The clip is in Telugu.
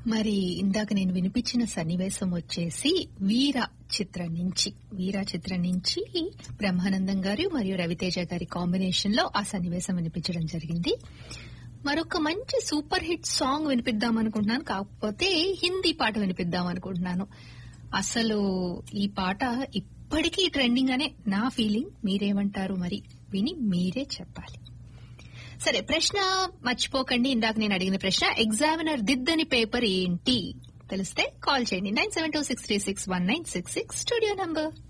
మరి ఇందాక నేను వినిపించిన సన్నివేశం వచ్చేసి వీర చిత్రం నుంచి వీర చిత్రం నుంచి బ్రహ్మానందం గారు మరియు రవితేజ గారి కాంబినేషన్ లో ఆ సన్నివేశం వినిపించడం జరిగింది మరొక మంచి సూపర్ హిట్ సాంగ్ వినిపిద్దాం అనుకుంటున్నాను కాకపోతే హిందీ పాట వినిపిద్దాం అనుకుంటున్నాను అసలు ఈ పాట ఇప్పటికీ ట్రెండింగ్ అనే నా ఫీలింగ్ మీరేమంటారు మరి విని మీరే చెప్పాలి సరే ప్రశ్న మర్చిపోకండి ఇందాక నేను అడిగిన ప్రశ్న ఎగ్జామినర్ దిద్దని పేపర్ ఏంటి తెలిస్తే కాల్ చేయండి nine seven two six three six one nine six six studio number